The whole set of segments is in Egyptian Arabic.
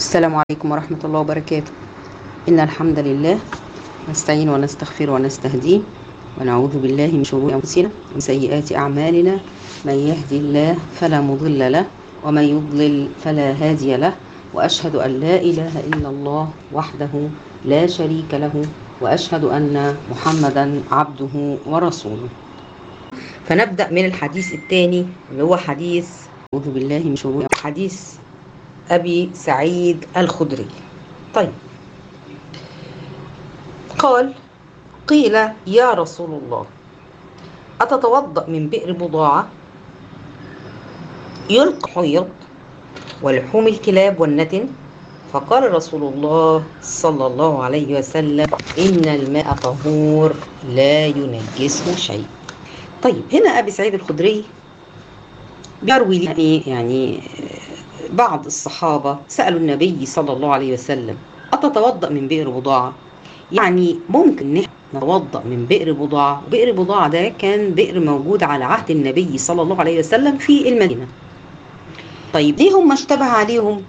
السلام عليكم ورحمة الله وبركاته إن الحمد لله نستعين ونستغفر ونستهديه ونعوذ بالله من شرور أنفسنا ومن سيئات أعمالنا من يهدي الله فلا مضل له ومن يضلل فلا هادي له وأشهد أن لا إله إلا الله وحده لا شريك له وأشهد أن محمدا عبده ورسوله فنبدأ من الحديث الثاني اللي هو حديث أعوذ بالله من شرور حديث أبي سعيد الخدري طيب قال قيل يا رسول الله أتتوضأ من بئر بضاعة يلقى حيض ولحوم الكلاب والنتن فقال رسول الله صلى الله عليه وسلم إن الماء طهور لا ينجسه شيء طيب هنا أبي سعيد الخدري بيروي يعني يعني بعض الصحابة سألوا النبي صلى الله عليه وسلم أتتوضأ من بئر بضاعة يعني ممكن نتوضأ من بئر بضاعة بئر بضاعة ده كان بئر موجود على عهد النبي صلى الله عليه وسلم في المدينة طيب ليه هم اشتبه عليهم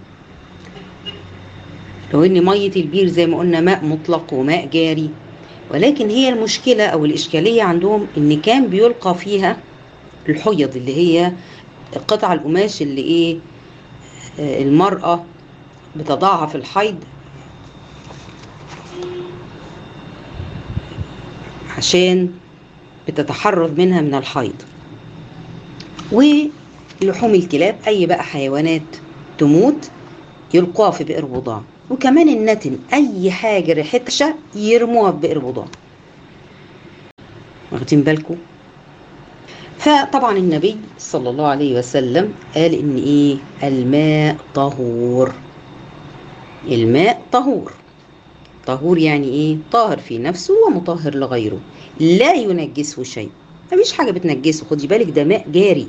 لو ان مية البير زي ما قلنا ماء مطلق وماء جاري ولكن هي المشكلة او الاشكالية عندهم ان كان بيلقى فيها الحيض اللي هي قطع القماش اللي ايه المرأة بتضعها في الحيض عشان بتتحرر منها من الحيض ولحوم الكلاب اي بقى حيوانات تموت يلقوها في بئر بضاعة وكمان النتن اي حاجة ريحتها يرموها في بئر بضاعة واخدين بالكم فطبعا النبي صلى الله عليه وسلم قال ان ايه الماء طهور الماء طهور طهور يعني ايه طاهر في نفسه ومطهر لغيره لا ينجسه شيء مفيش حاجة بتنجسه خدي بالك ده ماء جاري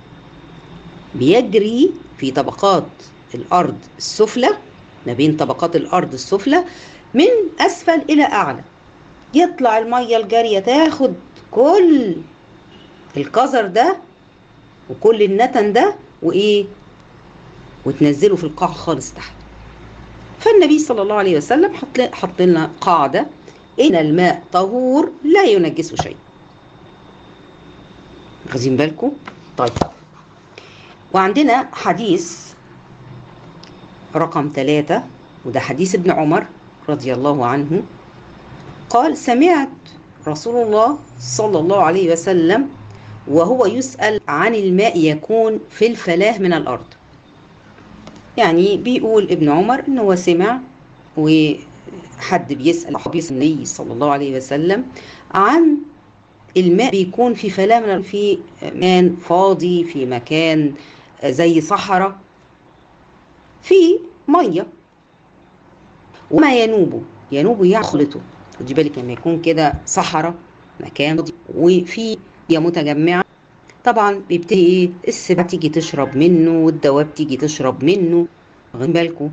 بيجري في طبقات الأرض السفلى ما بين طبقات الأرض السفلى من أسفل إلى أعلى يطلع المية الجارية تاخد كل القذر ده وكل النتن ده وايه وتنزله في القاع خالص تحت فالنبي صلى الله عليه وسلم حط حط لنا قاعده ان الماء طهور لا ينجسه شيء واخدين بالكم طيب وعندنا حديث رقم ثلاثة وده حديث ابن عمر رضي الله عنه قال سمعت رسول الله صلى الله عليه وسلم وهو يسأل عن الماء يكون في الفلاة من الأرض يعني بيقول ابن عمر إنه هو سمع وحد بيسأل النبي صلى الله عليه وسلم عن الماء بيكون في فلاة من في مكان فاضي في مكان زي صحراء في مية وما ينوبه ينوبه يخلطه خدي بالك لما يكون كده صحراء مكان وفي هي متجمعة طبعا بيبتدي ايه السباع تيجي تشرب منه والدواب تيجي تشرب منه واخدين بالكم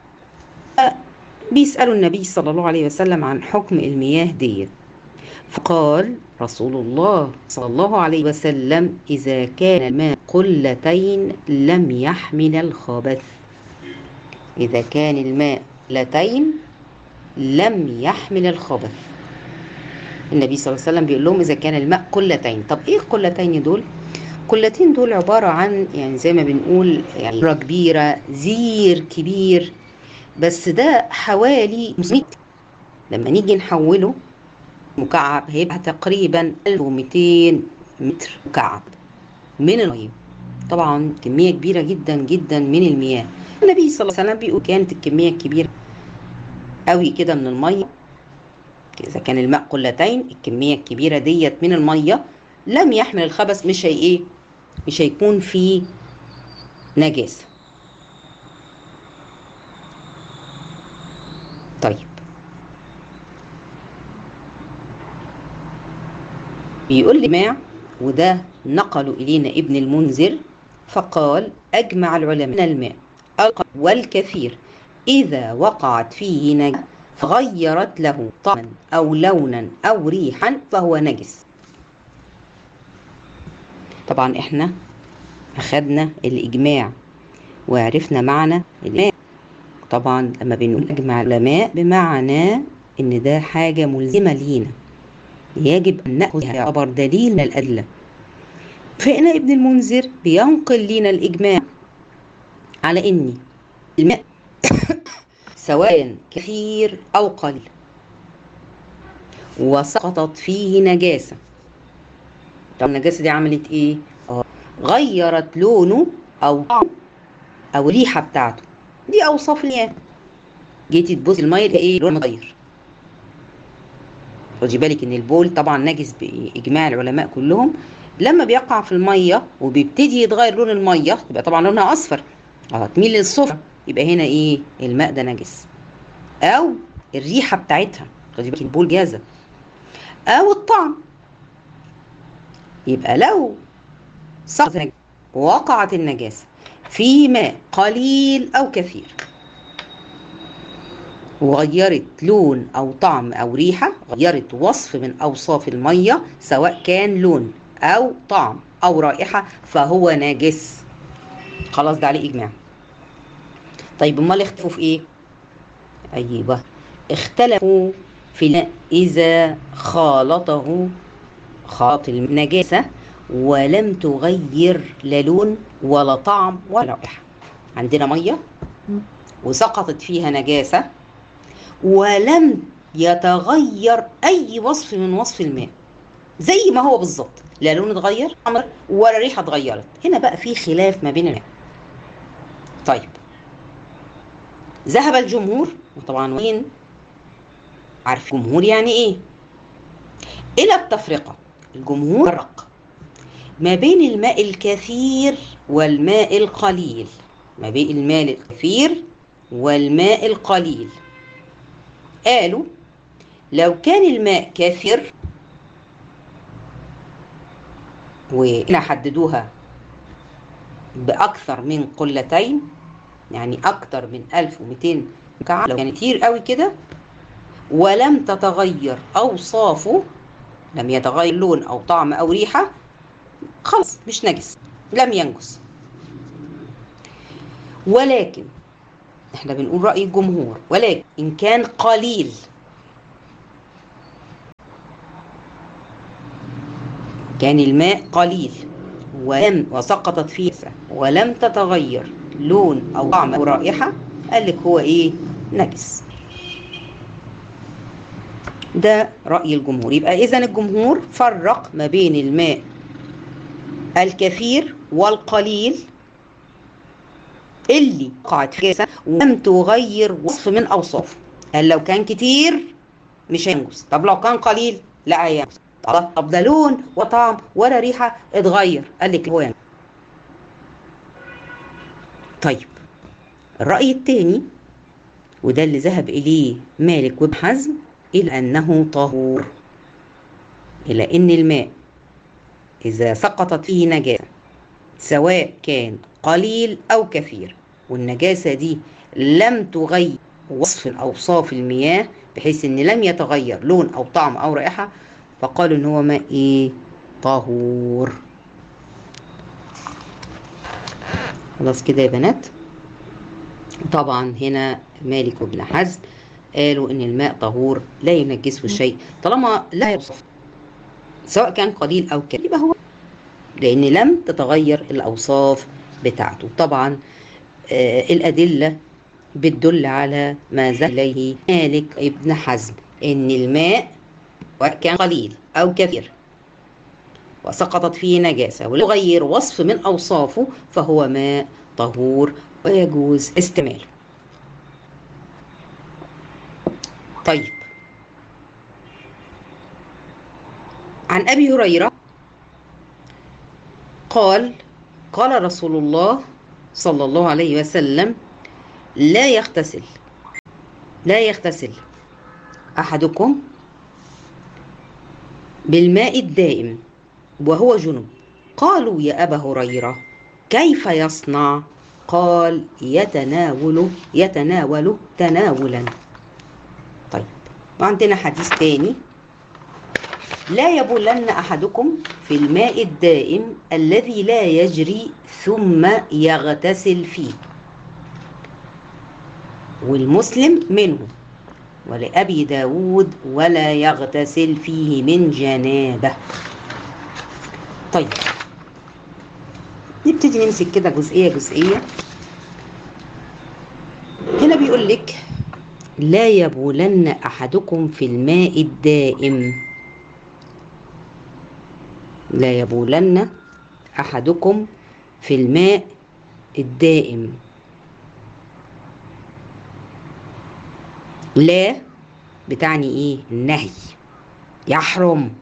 بيسألوا النبي صلى الله عليه وسلم عن حكم المياه ديت فقال رسول الله صلى الله عليه وسلم إذا كان الماء قلتين لم يحمل الخبث إذا كان الماء قلتين لم يحمل الخبث النبي صلى الله عليه وسلم بيقول لهم اذا كان الماء قلتين طب ايه القلتين دول قلتين دول عباره عن يعني زي ما بنقول يعني كبيره زير كبير بس ده حوالي 500 لما نيجي نحوله مكعب هيبقى تقريبا 1200 متر مكعب من الميه طبعا كميه كبيره جدا جدا من المياه النبي صلى الله عليه وسلم بيقول كانت الكميه الكبيره قوي كده من الميه اذا كان الماء قلتين الكميه الكبيره ديت من الميه لم يحمل الخبث مش هي ايه مش هيكون فيه نجاسه طيب بيقول لي ماء وده نقلوا الينا ابن المنذر فقال اجمع العلماء من الماء والكثير اذا وقعت فيه نجاسه غيرت له طعما أو لونا أو ريحا فهو نجس طبعا احنا أخدنا الإجماع وعرفنا معنى الماء طبعا لما بنقول اجمع العلماء بمعنى ان ده حاجه ملزمه لينا يجب ان ناخذ يعتبر دليل من الادله فهنا ابن المنذر بينقل لنا الاجماع على ان الماء سواء كثير او قليل وسقطت فيه نجاسه طب النجاسه دي عملت ايه اه غيرت لونه او طعم او الريحه بتاعته دي اوصاف المياه جيتي تبصي الميه ايه لون متغير خدي بالك ان البول طبعا نجس باجماع العلماء كلهم لما بيقع في الميه وبيبتدي يتغير لون الميه يبقى طبعا لونها اصفر اه تميل للصفر يبقى هنا ايه الماء ده نجس او الريحه بتاعتها خدي بالك البول جازه او الطعم يبقى لو سقط وقعت النجاسه في ماء قليل او كثير وغيرت لون او طعم او ريحه غيرت وصف من اوصاف الميه سواء كان لون او طعم او رائحه فهو ناجس خلاص ده عليه اجماع طيب امال اختلفوا في ايه ايوه اختلفوا في الماء اذا خالطه خاط النجاسه ولم تغير لا لون ولا طعم ولا رائحه عندنا ميه وسقطت فيها نجاسه ولم يتغير اي وصف من وصف الماء زي ما هو بالظبط لا لون اتغير ولا ريحه اتغيرت هنا بقى في خلاف ما بين الماء طيب ذهب الجمهور وطبعا وين عارف الجمهور يعني ايه الى التفرقه الجمهور فرق ما بين الماء الكثير والماء القليل ما بين الماء الكثير والماء القليل قالوا لو كان الماء كثير وهنا حددوها بأكثر من قلتين يعني أكثر من 1200 مكعب لو كان كتير قوي كده ولم تتغير أوصافه لم يتغير لون أو طعم أو ريحة خلاص مش نجس لم ينجس ولكن احنا بنقول رأي الجمهور ولكن إن كان قليل كان الماء قليل ولم وسقطت فيه ولم تتغير لون أو طعم أو رائحة قال لك هو إيه نجس ده رأي الجمهور يبقى إذا الجمهور فرق ما بين الماء الكثير والقليل اللي وقعت في جاسة ولم تغير وصف من أوصافه قال لو كان كتير مش هينجس طب لو كان قليل لا هينجس طب ده لون وطعم ولا ريحة اتغير قال لك هو ينجس طيب الرأي الثاني وده اللي ذهب إليه مالك وابن حزم إلى أنه طهور إلى أن الماء إذا سقطت فيه نجاسة سواء كان قليل أو كثير والنجاسة دي لم تغير وصف أوصاف المياه بحيث أن لم يتغير لون أو طعم أو رائحة فقالوا أن هو ماء إيه طهور خلاص كده يا بنات طبعا هنا مالك وابن حزم قالوا ان الماء طهور لا ينجسه شيء طالما لا يوصف سواء كان قليل او كثير يبقى هو لان لم تتغير الاوصاف بتاعته طبعا آه الادله بتدل على ما ذهب اليه مالك ابن حزم ان الماء سواء كان قليل او كثير وسقطت فيه نجاسه ولو غير وصف من اوصافه فهو ماء طهور ويجوز استعماله طيب عن ابي هريره قال قال رسول الله صلى الله عليه وسلم لا يغتسل لا يغتسل احدكم بالماء الدائم وهو جنب قالوا يا ابا هريره كيف يصنع قال يتناول يتناول تناولا طيب وعندنا حديث تاني لا يبولن احدكم في الماء الدائم الذي لا يجري ثم يغتسل فيه والمسلم منه ولأبي داود ولا يغتسل فيه من جنابه طيب نبتدي نمسك كده جزئية جزئية هنا بيقول لك لا يبولن أحدكم في الماء الدائم لا يبولن أحدكم في الماء الدائم لا بتعني ايه النهي يحرم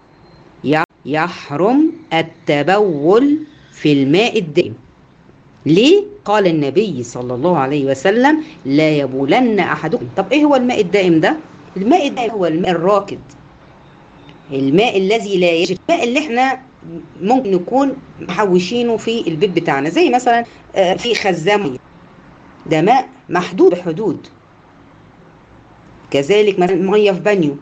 يحرم التبول في الماء الدائم ليه قال النبي صلى الله عليه وسلم لا يبولن احدكم طب ايه هو الماء الدائم ده الماء الدائم هو الماء الراكد الماء الذي لا يجري الماء اللي احنا ممكن نكون محوشينه في البيت بتاعنا زي مثلا في خزان ده ماء محدود بحدود كذلك مثلا ميه في بانيو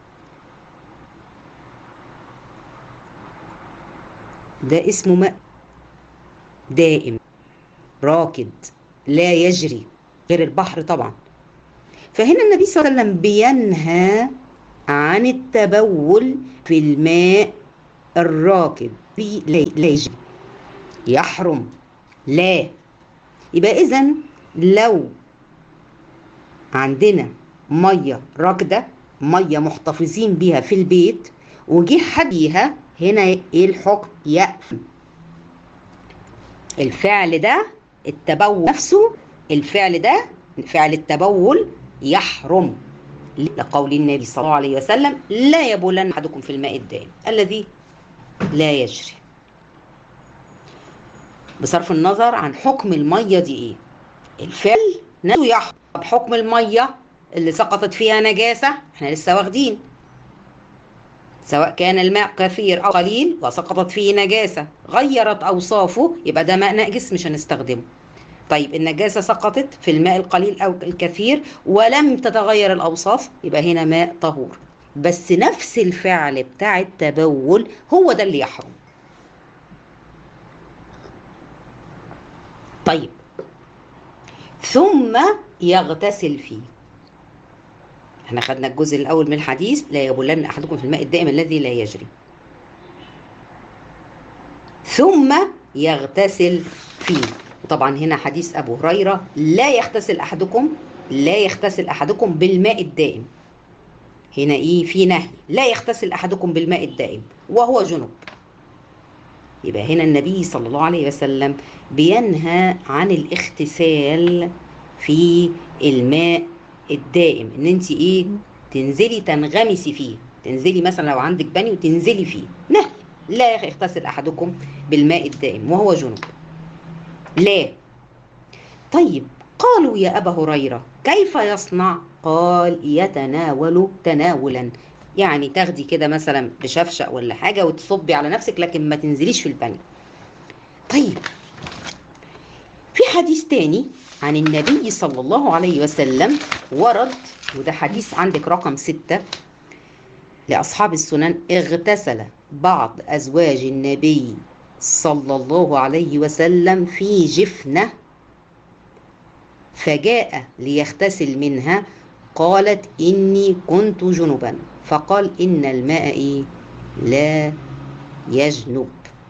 ده اسمه ماء دائم راكد لا يجري غير البحر طبعا فهنا النبي صلى الله عليه وسلم بينهى عن التبول في الماء الراكد في لا يجري يحرم لا يبقى اذا لو عندنا ميه راكده ميه محتفظين بيها في البيت وجه حد بيها هنا ايه الحكم يأثم الفعل ده التبول نفسه الفعل ده فعل التبول يحرم لقول النبي صلى الله عليه وسلم لا يبولن احدكم في الماء الدائم الذي لا يجري بصرف النظر عن حكم الميه دي ايه الفعل نفسه يحرم حكم الميه اللي سقطت فيها نجاسه احنا لسه واخدين سواء كان الماء كثير او قليل وسقطت فيه نجاسه غيرت اوصافه يبقى ده ماء نجس مش هنستخدمه طيب النجاسه سقطت في الماء القليل او الكثير ولم تتغير الاوصاف يبقى هنا ماء طهور بس نفس الفعل بتاع التبول هو ده اللي يحرم طيب ثم يغتسل فيه احنا خدنا الجزء الاول من الحديث لا يبولن احدكم في الماء الدائم الذي لا يجري ثم يغتسل فيه وطبعا هنا حديث ابو هريره لا يغتسل احدكم لا يغتسل احدكم بالماء الدائم هنا ايه في نهي لا يغتسل احدكم بالماء الدائم وهو جنب يبقى هنا النبي صلى الله عليه وسلم بينهى عن الاغتسال في الماء الدائم ان انت ايه تنزلي تنغمسي فيه تنزلي مثلا لو عندك بني وتنزلي فيه نهي لا يغتسل احدكم بالماء الدائم وهو جنب لا طيب قالوا يا ابا هريره كيف يصنع قال يتناول تناولا يعني تاخدي كده مثلا بشفشق ولا حاجه وتصبي على نفسك لكن ما تنزليش في البني طيب في حديث تاني عن النبي صلى الله عليه وسلم ورد وده حديث عندك رقم ستة لأصحاب السنن اغتسل بعض أزواج النبي صلى الله عليه وسلم في جفنة فجاء ليغتسل منها قالت إني كنت جنبا فقال إن الماء إيه لا يجنب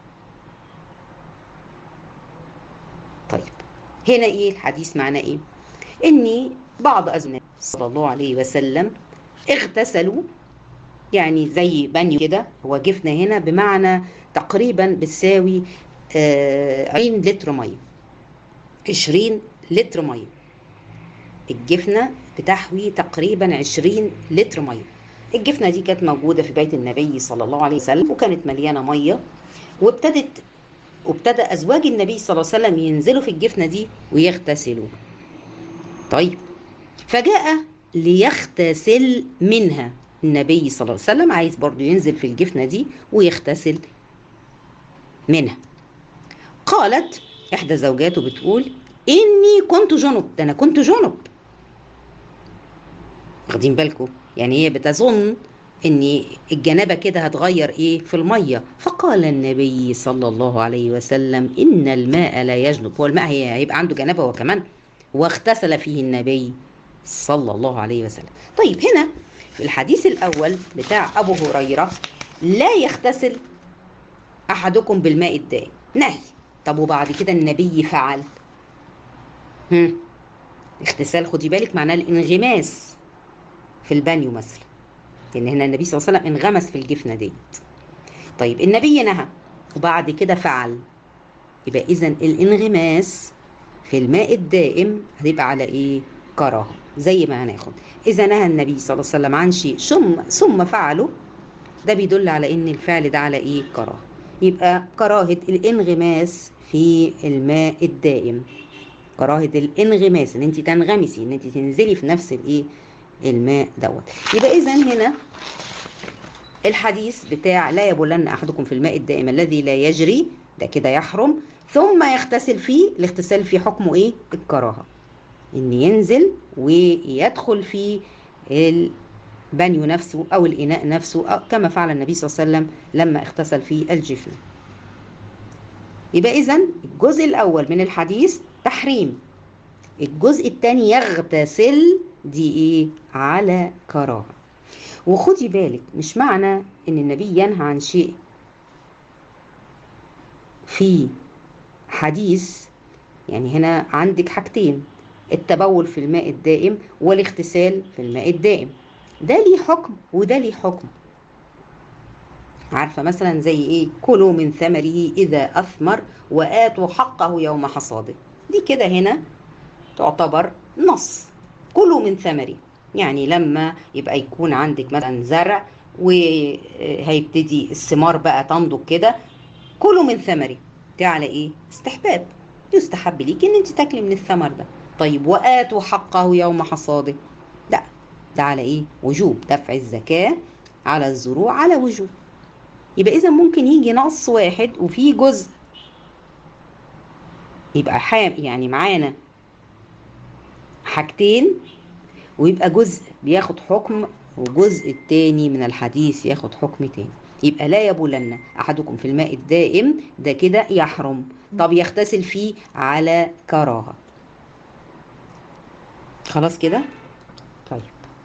طيب هنا ايه الحديث معناه ايه اني بعض ازواج صلى الله عليه وسلم اغتسلوا يعني زي بانيو كده هو جفنه هنا بمعنى تقريبا بتساوي آه 20 لتر ميه 20 لتر ميه الجفنه بتحوي تقريبا 20 لتر ميه الجفنه دي كانت موجوده في بيت النبي صلى الله عليه وسلم وكانت مليانه ميه وابتدت وابتدى ازواج النبي صلى الله عليه وسلم ينزلوا في الجفنه دي ويغتسلوا طيب فجاء ليغتسل منها النبي صلى الله عليه وسلم عايز برضو ينزل في الجفنه دي ويغتسل منها قالت احدى زوجاته بتقول اني كنت جنب ده انا كنت جنب واخدين بالكم يعني هي بتظن ان الجنابه كده هتغير ايه في الميه فقال النبي صلى الله عليه وسلم ان الماء لا يجنب هو الماء هي هيبقى عنده جنابه هو كمان واغتسل فيه النبي صلى الله عليه وسلم طيب هنا في الحديث الأول بتاع أبو هريرة لا يغتسل أحدكم بالماء الدائم نهي طب وبعد كده النبي فعل هم. اغتسال خدي بالك معناه الانغماس في البانيو مثلا لان هنا النبي صلى الله عليه وسلم انغمس في الجفنه ديت طيب النبي نهى وبعد كده فعل يبقى اذا الانغماس في الماء الدائم هتبقى على ايه كراهه زي ما هناخد اذا نهى النبي صلى الله عليه وسلم عن شيء ثم ثم فعله ده بيدل على ان الفعل ده على ايه كراهه يبقى كراهه الانغماس في الماء الدائم كراهه الانغماس ان انت تنغمسي ان انت تنزلي في نفس الايه الماء دوت يبقى اذا هنا الحديث بتاع لا يبولن احدكم في الماء الدائم الذي لا يجري ده كده يحرم ثم يغتسل فيه الاغتسال فيه حكمه ايه الكراهه ان ينزل ويدخل في البانيو نفسه او الاناء نفسه أو كما فعل النبي صلى الله عليه وسلم لما اغتسل في الجفن يبقى اذا الجزء الاول من الحديث تحريم الجزء الثاني يغتسل دي ايه على كراهه وخدي بالك مش معنى ان النبي ينهى عن شيء في حديث يعني هنا عندك حاجتين التبول في الماء الدائم والاغتسال في الماء الدائم ده ليه حكم وده ليه حكم عارفه مثلا زي ايه كلوا من ثمره اذا اثمر واتوا حقه يوم حصاده دي كده هنا تعتبر نص كلوا من ثمره يعني لما يبقى يكون عندك مثلا زرع وهيبتدي الثمار بقى تنضج كده كلوا من ثمره ده على ايه استحباب يستحب ليك ان انت تاكلي من الثمر ده طيب واتوا حقه يوم حصاده لا ده على ايه وجوب دفع الزكاه على الزروع على وجوب يبقى اذا ممكن يجي نص واحد وفي جزء يبقى حام يعني معانا حاجتين ويبقى جزء بياخد حكم وجزء التاني من الحديث ياخد حكم تاني يبقى لا يبولن احدكم في الماء الدائم ده كده يحرم طب يغتسل فيه على كراهه خلاص كده طيب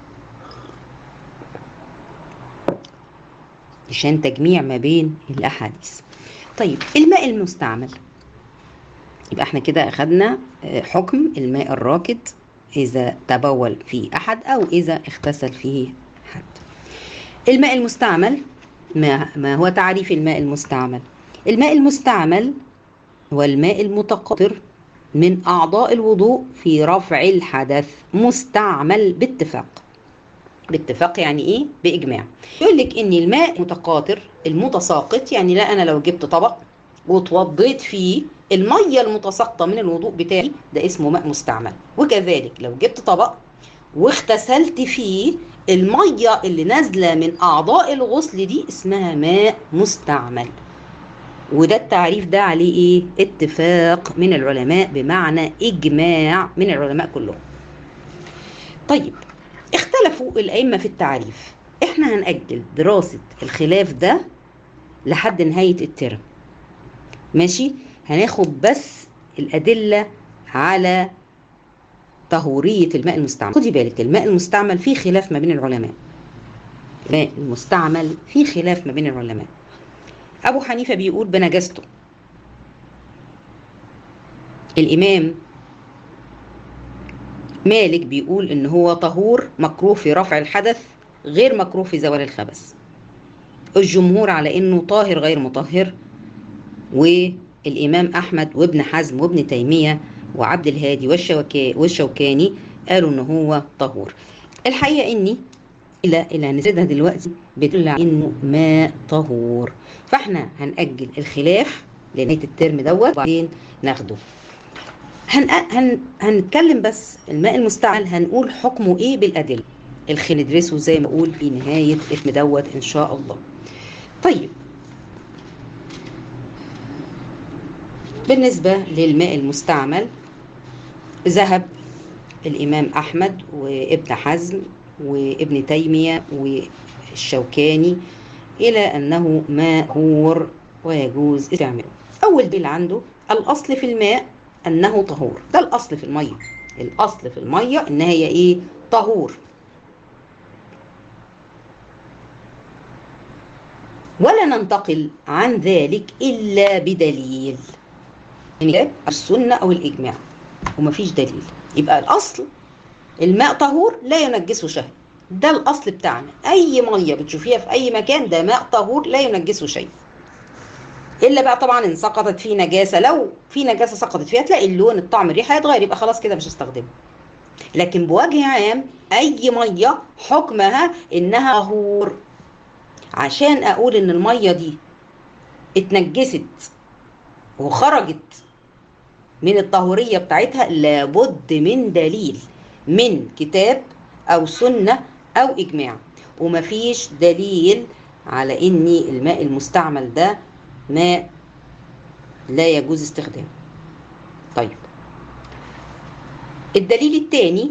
عشان تجميع ما بين الاحاديث طيب الماء المستعمل يبقى احنا كده اخدنا حكم الماء الراكد اذا تبول فيه احد او اذا اغتسل فيه حد الماء المستعمل ما, ما هو تعريف الماء المستعمل الماء المستعمل هو الماء المتقطر من اعضاء الوضوء في رفع الحدث مستعمل باتفاق باتفاق يعني ايه باجماع يقول لك ان الماء متقاطر المتساقط يعني لا انا لو جبت طبق واتوضيت فيه الميه المتساقطه من الوضوء بتاعي ده اسمه ماء مستعمل وكذلك لو جبت طبق واغتسلت فيه الميه اللي نازله من اعضاء الغسل دي اسمها ماء مستعمل وده التعريف ده عليه ايه اتفاق من العلماء بمعنى اجماع من العلماء كلهم طيب اختلفوا الائمه في التعريف احنا هنأجل دراسه الخلاف ده لحد نهايه الترم ماشي هناخد بس الادله على طهوريه الماء المستعمل خدي بالك الماء المستعمل فيه خلاف ما بين العلماء الماء المستعمل فيه خلاف ما بين العلماء ابو حنيفه بيقول بنجاسته الامام مالك بيقول ان هو طهور مكروه في رفع الحدث غير مكروه في زوال الخبث الجمهور على انه طاهر غير مطهر والامام احمد وابن حزم وابن تيميه وعبد الهادي والشوكاني قالوا ان هو طهور الحقيقه اني الى الى هنسردها دلوقتي بتدل على انه ماء طهور فاحنا هنأجل الخلاف لنهايه الترم دوت وبعدين ناخده هن... هن... هنتكلم بس الماء المستعمل هنقول حكمه ايه بالادله الخ ندرسه زي ما اقول في نهايه الاسم دوت ان شاء الله طيب بالنسبه للماء المستعمل ذهب الامام احمد وابن حزم وابن تيميه والشوكاني الى انه ماء طهور ويجوز استعماله اول دليل عنده الاصل في الماء انه طهور ده الاصل في الميه الاصل في الميه ان هي ايه طهور ولا ننتقل عن ذلك الا بدليل يعني السنه او الاجماع ومفيش دليل يبقى الاصل الماء طهور لا ينجسه شيء ده الاصل بتاعنا اي ميه بتشوفيها في اي مكان ده ماء طهور لا ينجسه شيء الا بقى طبعا ان سقطت فيه نجاسه لو في نجاسه سقطت فيها تلاقي اللون الطعم الريحه هيتغير يبقى خلاص كده مش هستخدمه لكن بوجه عام اي ميه حكمها انها طهور عشان اقول ان الميه دي اتنجست وخرجت من الطهوريه بتاعتها لابد من دليل من كتاب او سنه او اجماع ومفيش دليل على ان الماء المستعمل ده ماء لا يجوز استخدامه طيب الدليل الثاني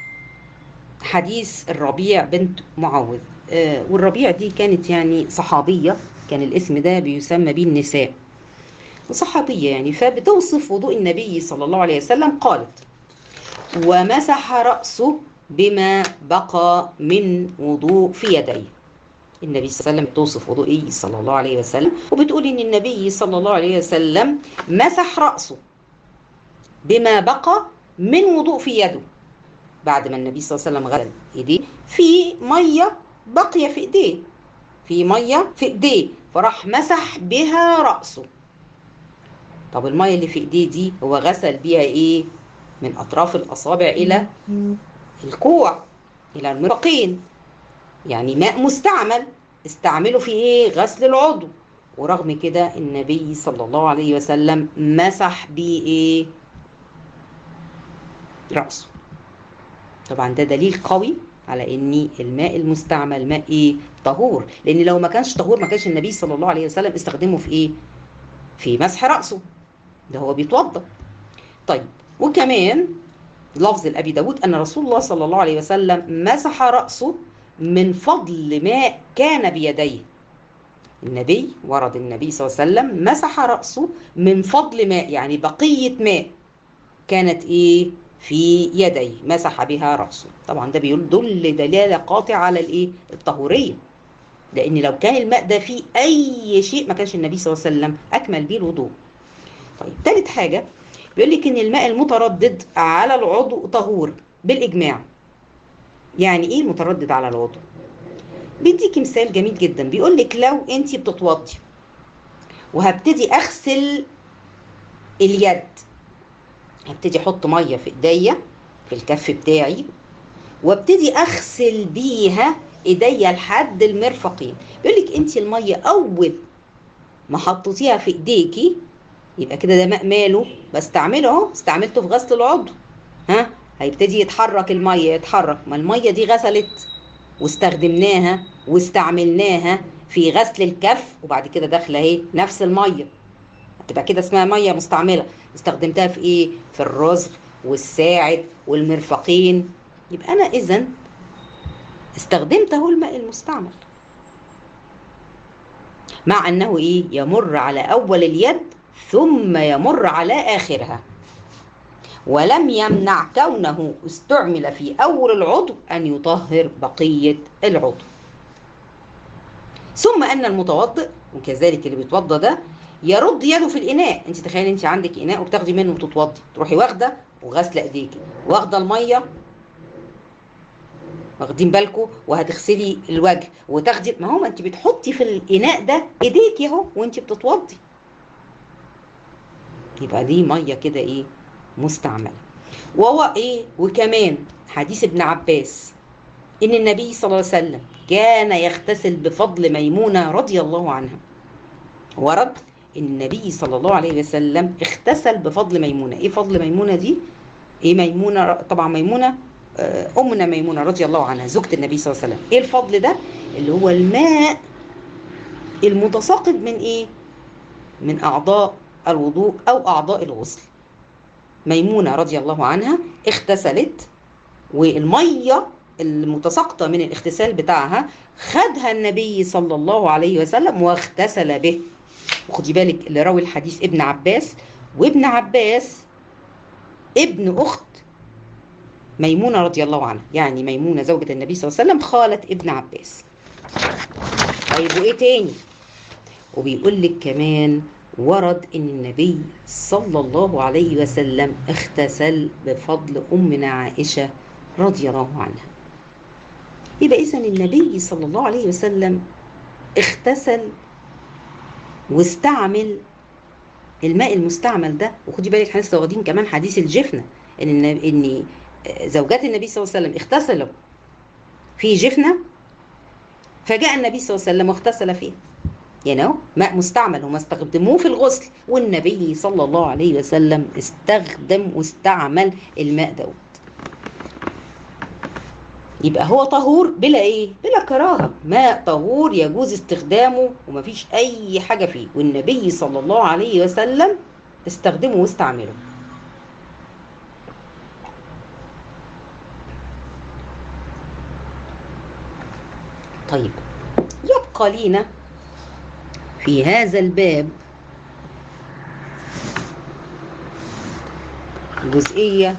حديث الربيع بنت معوذ آه والربيع دي كانت يعني صحابية كان الاسم ده بيسمى به النساء صحابية يعني فبتوصف وضوء النبي صلى الله عليه وسلم قالت ومسح رأسه بما بقى من وضوء في يديه النبي صلى الله عليه وسلم بتوصف وضوئه صلى الله عليه وسلم وبتقول ان النبي صلى الله عليه وسلم مسح رأسه بما بقى من وضوء في يده بعد ما النبي صلى الله عليه وسلم غسل ايديه في ميه باقيه في ايديه في ميه في ايديه فراح مسح بها رأسه طب الميه اللي في ايديه دي هو غسل بيها ايه من اطراف الاصابع الى الكوع الى المرفقين يعني ماء مستعمل استعمله في ايه غسل العضو ورغم كده النبي صلى الله عليه وسلم مسح بيه ايه رأسه طبعا ده دليل قوي على ان الماء المستعمل ماء ايه طهور لان لو ما كانش طهور ما كانش النبي صلى الله عليه وسلم استخدمه في ايه في مسح رأسه ده هو بيتوضا طيب وكمان لفظ الأبي داود أن رسول الله صلى الله عليه وسلم مسح رأسه من فضل ماء كان بيديه النبي ورد النبي صلى الله عليه وسلم مسح رأسه من فضل ماء يعني بقية ماء كانت إيه في يديه مسح بها رأسه طبعا ده بيدل دلالة قاطعة على الإيه الطهورية لأن لو كان الماء ده فيه أي شيء ما كانش النبي صلى الله عليه وسلم أكمل بيه الوضوء طيب ثالث حاجة بيقول لك ان الماء المتردد على العضو طهور بالاجماع يعني ايه متردد على العضو بيديكي مثال جميل جدا بيقول لك لو انت بتتوضي وهبتدي اغسل اليد هبتدي احط ميه في ايديا في الكف بتاعي وابتدي اغسل بيها ايديا لحد المرفقين بيقول لك انت الميه اول ما حطيتيها في ايديكي يبقى كده ده ماء ماله بستعمله اهو استعملته في غسل العضو ها هيبتدي يتحرك الميه يتحرك ما الميه دي غسلت واستخدمناها واستعملناها في غسل الكف وبعد كده داخله اهي نفس الميه هتبقى كده اسمها ميه مستعمله استخدمتها في ايه في الرز والساعد والمرفقين يبقى انا اذا استخدمت اهو الماء المستعمل مع انه ايه يمر على اول اليد ثم يمر على آخرها ولم يمنع كونه استعمل في أول العضو أن يطهر بقية العضو ثم أن المتوضئ وكذلك اللي بيتوضى ده يرد يده في الإناء أنت تخيل أنت عندك إناء وبتاخدي منه وتتوضي تروحي واخدة وغاسلة إيديكي واخدة المية واخدين بالكم وهتغسلي الوجه وتاخدي ما هو انت بتحطي في الاناء ده ايديكي اهو وانت بتتوضي يبقى دي ميه كده ايه مستعمله وهو ايه وكمان حديث ابن عباس ان النبي صلى الله عليه وسلم كان يغتسل بفضل ميمونه رضي الله عنها ورد ان النبي صلى الله عليه وسلم اغتسل بفضل ميمونه ايه فضل ميمونه دي ايه ميمونه طبعا ميمونه امنا ميمونه رضي الله عنها زوجة النبي صلى الله عليه وسلم ايه الفضل ده اللي هو الماء المتساقط من ايه من اعضاء الوضوء أو أعضاء الغسل ميمونة رضي الله عنها اغتسلت والمية المتساقطة من الاغتسال بتاعها خدها النبي صلى الله عليه وسلم واغتسل به وخدي بالك اللي راوي الحديث ابن عباس وابن عباس ابن أخت ميمونة رضي الله عنها يعني ميمونة زوجة النبي صلى الله عليه وسلم خالة ابن عباس طيب وإيه تاني وبيقول لك كمان ورد ان النبي صلى الله عليه وسلم اغتسل بفضل امنا عائشه رضي الله عنها يبقى اذا النبي صلى الله عليه وسلم اغتسل واستعمل الماء المستعمل ده وخدي بالك احنا لسه واخدين كمان حديث الجفنه ان ان زوجات النبي صلى الله عليه وسلم اغتسلوا في جفنه فجاء النبي صلى الله عليه وسلم واغتسل فيه يعني اهو ماء مستعمل هم استخدموه في الغسل والنبي صلى الله عليه وسلم استخدم واستعمل الماء دوت يبقى هو طهور بلا ايه بلا كراهه ماء طهور يجوز استخدامه ومفيش اي حاجه فيه والنبي صلى الله عليه وسلم استخدمه واستعمله طيب يبقى لينا في هذا الباب جزئية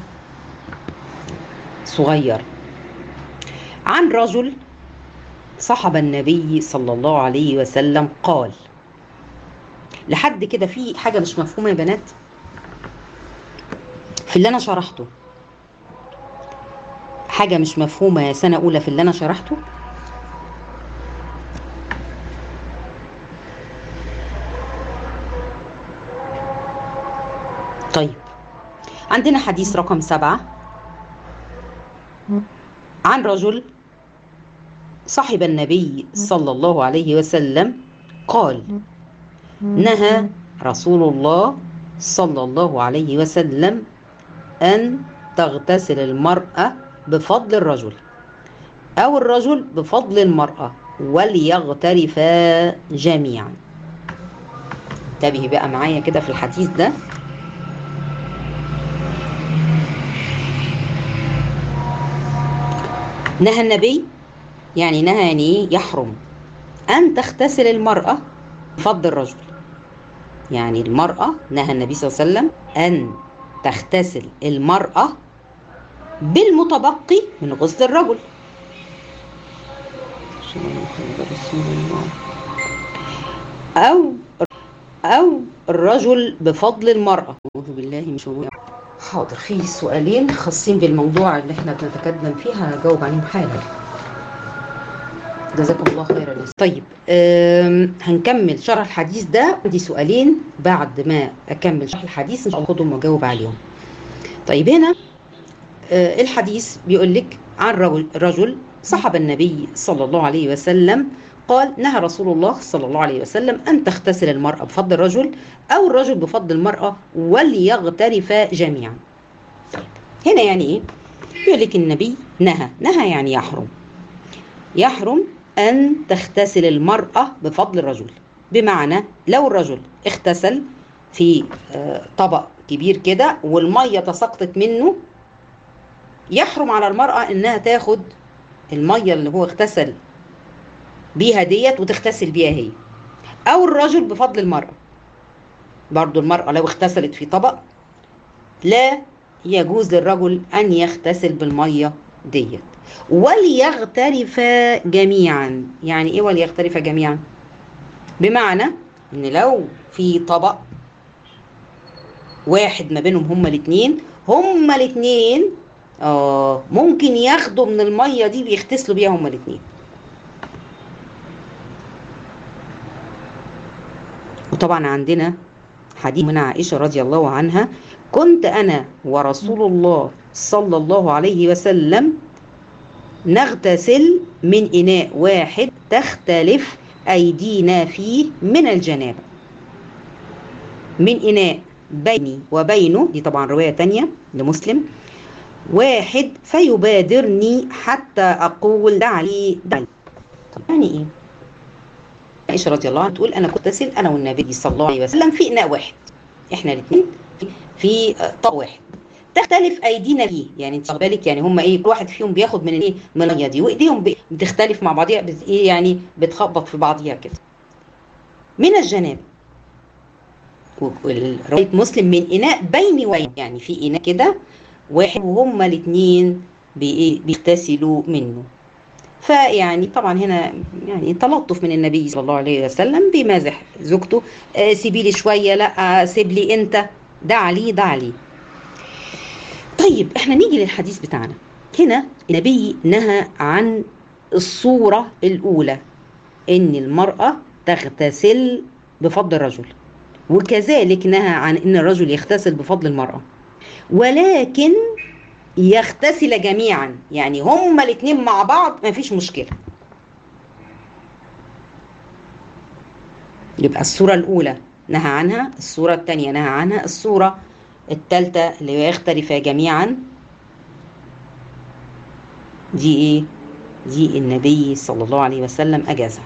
صغيرة عن رجل صحب النبي صلى الله عليه وسلم قال لحد كده في حاجة مش مفهومة يا بنات في اللي أنا شرحته حاجة مش مفهومة يا سنة أولى في اللي أنا شرحته طيب عندنا حديث رقم سبعة عن رجل صاحب النبي صلى الله عليه وسلم قال نهى رسول الله صلى الله عليه وسلم أن تغتسل المرأة بفضل الرجل أو الرجل بفضل المرأة وليغترفا جميعا انتبهي بقى معايا كده في الحديث ده نهى النبي يعني نهى يعني ايه يحرم ان تغتسل المراه بفضل الرجل يعني المراه نهى النبي صلى الله عليه وسلم ان تغتسل المراه بالمتبقي من غسل الرجل او او الرجل بفضل المراه اعوذ بالله من شرور حاضر في سؤالين خاصين بالموضوع اللي احنا بنتكلم فيها هجاوب عليهم حالا جزاكم الله خيرا طيب هنكمل شرح الحديث ده عندي سؤالين بعد ما اكمل شرح الحديث ان شاء الله اخدهم واجاوب عليهم طيب هنا آه الحديث بيقول لك عن رجل, رجل صحب النبي صلى الله عليه وسلم قال نهى رسول الله صلى الله عليه وسلم أن تغتسل المرأة بفضل الرجل أو الرجل بفضل المرأة وليغترفا جميعا هنا يعني إيه؟ يقول لك النبي نهى نهى يعني يحرم يحرم أن تغتسل المرأة بفضل الرجل بمعنى لو الرجل اغتسل في طبق كبير كده والمية تساقطت منه يحرم على المرأة إنها تاخد المية اللي هو اغتسل بيها ديت وتغتسل بيها هي او الرجل بفضل المرأة برضو المرأة لو اغتسلت في طبق لا يجوز للرجل ان يغتسل بالمية ديت وليغترفا جميعا يعني ايه وليغترفا جميعا بمعنى ان لو في طبق واحد ما بينهم هما الاثنين هما الاثنين اه ممكن ياخدوا من الميه دي بيغتسلوا بيها هما الاثنين وطبعا عندنا حديث من عائشة رضي الله عنها كنت أنا ورسول الله صلى الله عليه وسلم نغتسل من إناء واحد تختلف أيدينا فيه من الجنابة من إناء بيني وبينه دي طبعا رواية تانية لمسلم واحد فيبادرني حتى أقول دعلي دعلي طب يعني إيه عائشه رضي الله عنها تقول انا كنت اسال انا والنبي صلى الله عليه وسلم في اناء واحد احنا الاثنين في طبق واحد تختلف ايدينا فيه يعني انت بالك يعني هم ايه كل واحد فيهم بياخد من الايه من الميه دي وايديهم بتختلف مع بعضيها بت ايه يعني بتخبط في بعضيها كده من الجناب روايه مسلم من اناء بيني وبين يعني في اناء كده واحد وهما الاثنين بيغتسلوا منه فيعني طبعا هنا يعني تلطف من النبي صلى الله عليه وسلم بيمازح زوجته آه سيبي لي شويه لا سيب لي انت ده عليه ده عليه طيب احنا نيجي للحديث بتاعنا هنا النبي نهى عن الصوره الاولى ان المراه تغتسل بفضل الرجل وكذلك نهى عن ان الرجل يغتسل بفضل المراه ولكن يغتسل جميعا يعني هما الاثنين مع بعض ما فيش مشكلة يبقى الصورة الأولى نهى عنها الصورة الثانية نهى عنها الصورة الثالثة اللي يختلف جميعا دي ايه دي النبي صلى الله عليه وسلم أجازها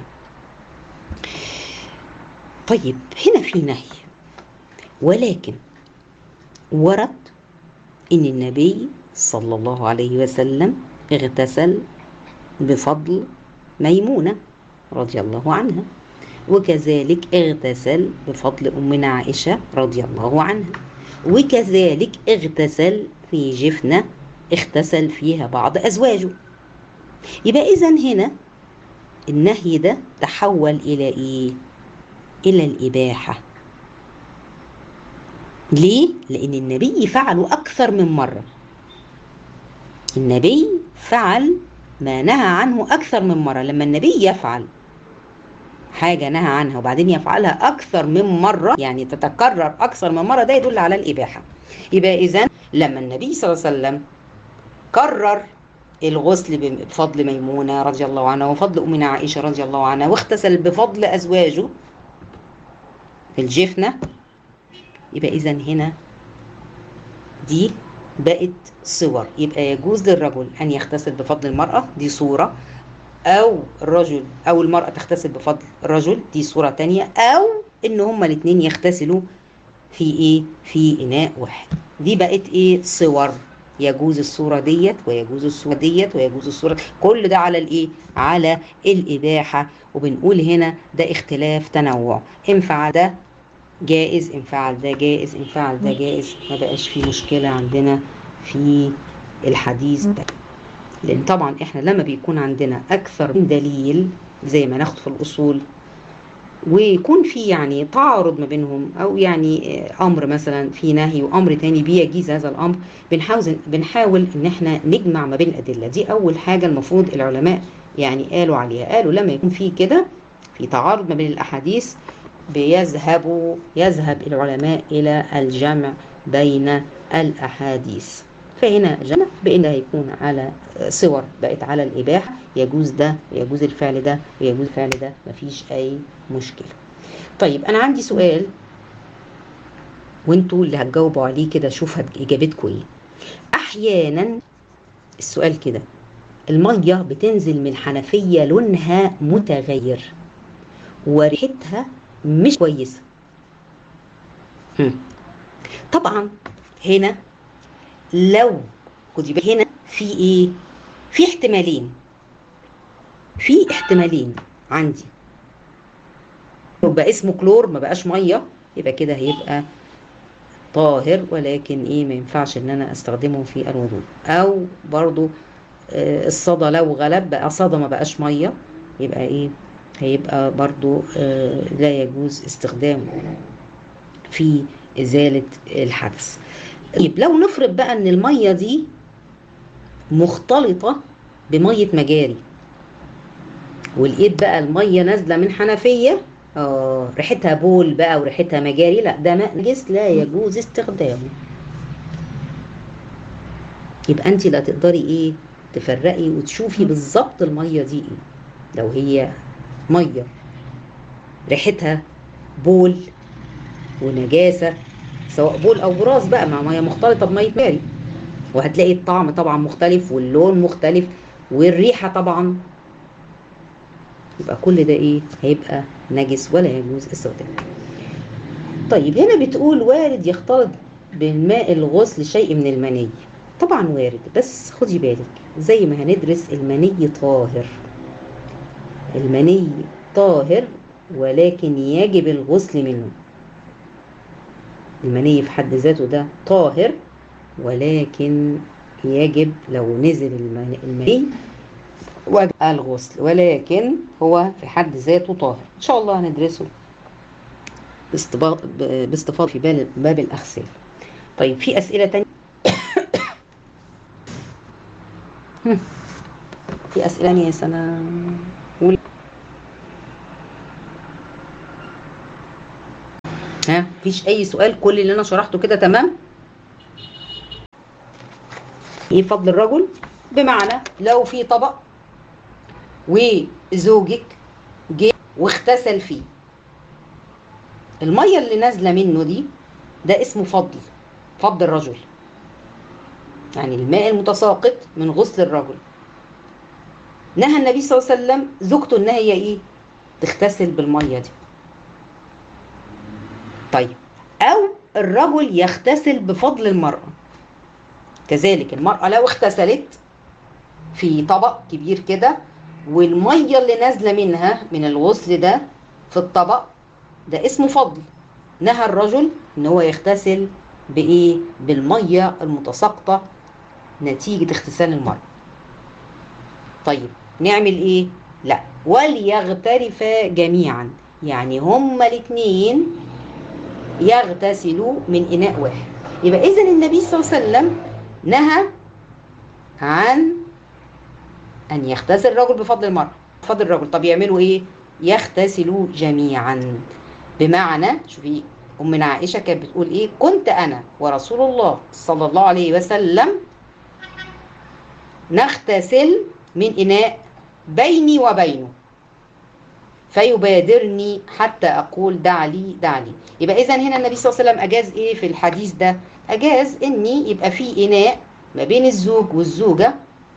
طيب هنا في نهي ولكن ورد ان النبي صلى الله عليه وسلم اغتسل بفضل ميمونه رضي الله عنها وكذلك اغتسل بفضل امنا عائشه رضي الله عنها وكذلك اغتسل في جفنه اغتسل فيها بعض ازواجه يبقى اذا هنا النهي ده تحول الى ايه الى الاباحه ليه لان النبي فعله اكثر من مره النبي فعل ما نهى عنه أكثر من مرة لما النبي يفعل حاجة نهى عنها وبعدين يفعلها أكثر من مرة يعني تتكرر أكثر من مرة ده يدل على الإباحة يبقى إذا لما النبي صلى الله عليه وسلم كرر الغسل بفضل ميمونة رضي الله عنها وفضل أمنا عائشة رضي الله عنها واغتسل بفضل أزواجه في الجفنة يبقى إذا هنا دي بقت صور يبقى يجوز للرجل أن يغتسل بفضل المرأة دي صورة أو الرجل أو المرأة تغتسل بفضل الرجل دي صورة تانية أو إن هما الاتنين يغتسلوا في إيه في إناء واحد دي بقت إيه صور يجوز الصورة ديت ويجوز الصورة ديت ويجوز الصورة كل ده على الإيه على الإباحة وبنقول هنا ده اختلاف تنوع إن فعل ده جائز إن فعل ده جائز إن فعل ده جائز ما بقاش في مشكلة عندنا في الحديث ده لأن طبعا إحنا لما بيكون عندنا أكثر من دليل زي ما ناخد في الأصول ويكون في يعني تعارض ما بينهم او يعني امر مثلا في نهي وامر تاني بيجيز هذا الامر بنحاول بنحاول ان احنا نجمع ما بين الادله دي اول حاجه المفروض العلماء يعني قالوا عليها قالوا لما يكون في كده في تعارض ما بين الاحاديث بيذهبوا يذهب العلماء الى الجمع بين الاحاديث فهنا جمع بان هيكون على صور بقت على الاباحه يجوز ده ويجوز الفعل ده ويجوز الفعل ده مفيش اي مشكله طيب انا عندي سؤال وانتوا اللي هتجاوبوا عليه كده شوف اجابتكم ايه احيانا السؤال كده الميه بتنزل من حنفيه لونها متغير وريحتها مش كويسه طبعا هنا لو خدي بالك هنا في ايه في احتمالين في احتمالين عندي يبقى اسمه كلور ما بقاش ميه يبقى كده هيبقى طاهر ولكن ايه ما ينفعش ان انا استخدمه في الوضوء او برضو آه الصدى لو غلب بقى صدى ما بقاش ميه يبقى ايه هيبقى برضو آه لا يجوز استخدامه في ازاله الحدث طيب لو نفرض بقى ان الميه دي مختلطه بميه مجاري ولقيت بقى الميه نازله من حنفيه اه ريحتها بول بقى وريحتها مجاري لا ده ماء نجس لا يجوز استخدامه يبقى انت لا تقدري ايه تفرقي وتشوفي بالظبط الميه دي ايه لو هي ميه ريحتها بول ونجاسه سواء بول او براز بقى مع ميه مختلطه بميه ماري وهتلاقي الطعم طبعا مختلف واللون مختلف والريحه طبعا يبقى كل ده ايه هيبقى نجس ولا يجوز استخدامه طيب هنا بتقول وارد يختلط بالماء الغسل شيء من المني طبعا وارد بس خدي بالك زي ما هندرس المني طاهر المني طاهر ولكن يجب الغسل منه المني في حد ذاته ده طاهر ولكن يجب لو نزل الم- المني وجب الغسل ولكن هو في حد ذاته طاهر ان شاء الله هندرسه باستبا- ب- باستفاضه في بال- باب الاغسال طيب في اسئله تانية هم. في اسئله تانية يا سنه قول. ها مفيش اي سؤال كل اللي انا شرحته كده تمام ايه فضل الرجل بمعنى لو في طبق وزوجك جه واغتسل فيه الميه اللي نازله منه دي ده اسمه فضل فضل الرجل يعني الماء المتساقط من غسل الرجل نهى النبي صلى الله عليه وسلم زوجته ان هي ايه تغتسل بالميه دي طيب او الرجل يغتسل بفضل المراه كذلك المراه لو اغتسلت في طبق كبير كده والميه اللي نازله منها من الغسل ده في الطبق ده اسمه فضل نهى الرجل ان هو يغتسل بايه بالميه المتساقطه نتيجه اغتسال المراه طيب نعمل ايه لا وليغترفا جميعا يعني هما الاثنين يغتسلوا من اناء واحد يبقى اذا النبي صلى الله عليه وسلم نهى عن ان يغتسل الرجل بفضل المراه بفضل الرجل طب يعملوا ايه يغتسلوا جميعا بمعنى شوفي امنا عائشه كانت بتقول ايه كنت انا ورسول الله صلى الله عليه وسلم نغتسل من اناء بيني وبينه فيبادرني حتى اقول دع لي دع لي يبقى اذا هنا النبي صلى الله عليه وسلم اجاز ايه في الحديث ده اجاز اني يبقى في اناء ما بين الزوج والزوجه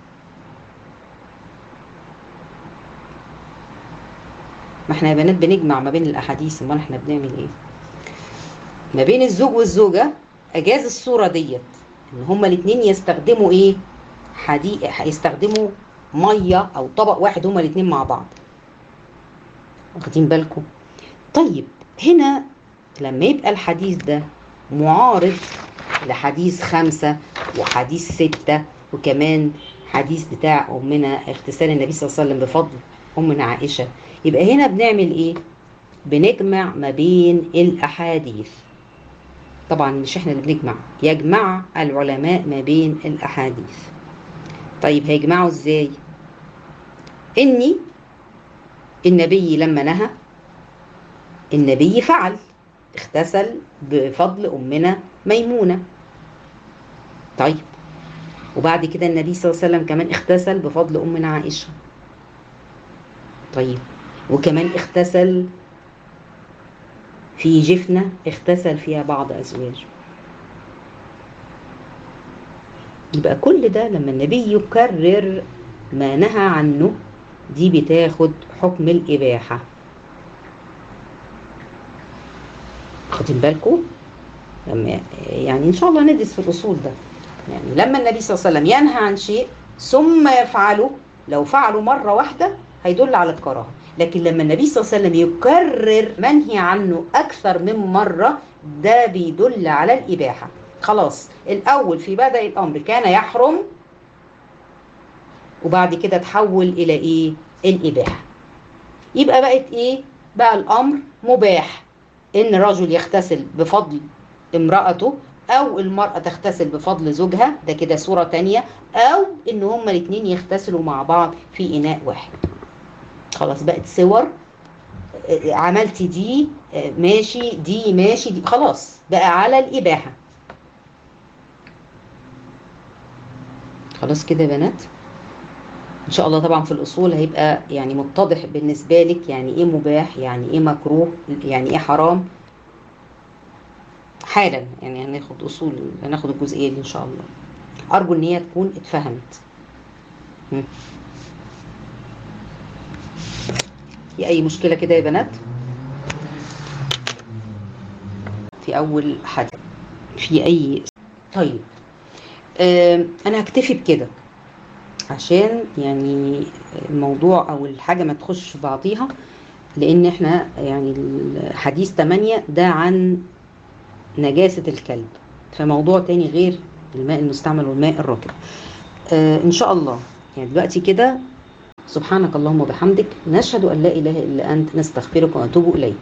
ما احنا يا بنات بنجمع ما بين الاحاديث امال احنا بنعمل ايه ما بين الزوج والزوجه اجاز الصوره ديت ان هما الاثنين يستخدموا ايه حديق هيستخدموا ميه او طبق واحد هما الاثنين مع بعض واخدين بالكم طيب هنا لما يبقى الحديث ده معارض لحديث خمسة وحديث ستة وكمان حديث بتاع أمنا اغتسال النبي صلى الله عليه وسلم بفضل أمنا عائشة يبقى هنا بنعمل إيه؟ بنجمع ما بين الأحاديث طبعا مش احنا اللي بنجمع يجمع العلماء ما بين الأحاديث طيب هيجمعوا ازاي؟ إني النبي لما نهى النبي فعل اغتسل بفضل أمنا ميمونة طيب وبعد كده النبي صلى الله عليه وسلم كمان اغتسل بفضل أمنا عائشة طيب وكمان اغتسل في جفنة اغتسل فيها بعض أزواجه يبقى كل ده لما النبي يكرر ما نهى عنه دي بتاخد حكم الإباحة واخدين بالكم لما يعني ان شاء الله ندرس في الاصول ده يعني لما النبي صلى الله عليه وسلم ينهى عن شيء ثم يفعله لو فعله مره واحده هيدل على الكراهه لكن لما النبي صلى الله عليه وسلم يكرر منهي عنه اكثر من مره ده بيدل على الاباحه خلاص الاول في بدء الامر كان يحرم وبعد كده تحول الى ايه الاباحه يبقى بقت ايه بقى الامر مباح ان رجل يغتسل بفضل امرأته او المرأة تغتسل بفضل زوجها ده كده صورة تانية او ان هما الاتنين يغتسلوا مع بعض في اناء واحد خلاص بقت صور آه، عملتي دي آه، ماشي دي ماشي دي خلاص بقى على الاباحة خلاص كده يا بنات ان شاء الله طبعا في الاصول هيبقى يعني متضح بالنسبه لك يعني ايه مباح يعني ايه مكروه يعني ايه حرام حالا يعني هناخد اصول هناخد الجزئيه دي ان شاء الله ارجو ان هي تكون اتفهمت مم. في اي مشكله كده يا بنات في اول حدث في اي طيب آم، انا هكتفي بكده عشان يعني الموضوع او الحاجه ما تخش في بعضيها لان احنا يعني الحديث 8 ده عن نجاسه الكلب فموضوع تاني غير الماء المستعمل والماء الراكد آه ان شاء الله يعني دلوقتي كده سبحانك اللهم وبحمدك نشهد ان لا اله الا انت نستغفرك ونتوب اليك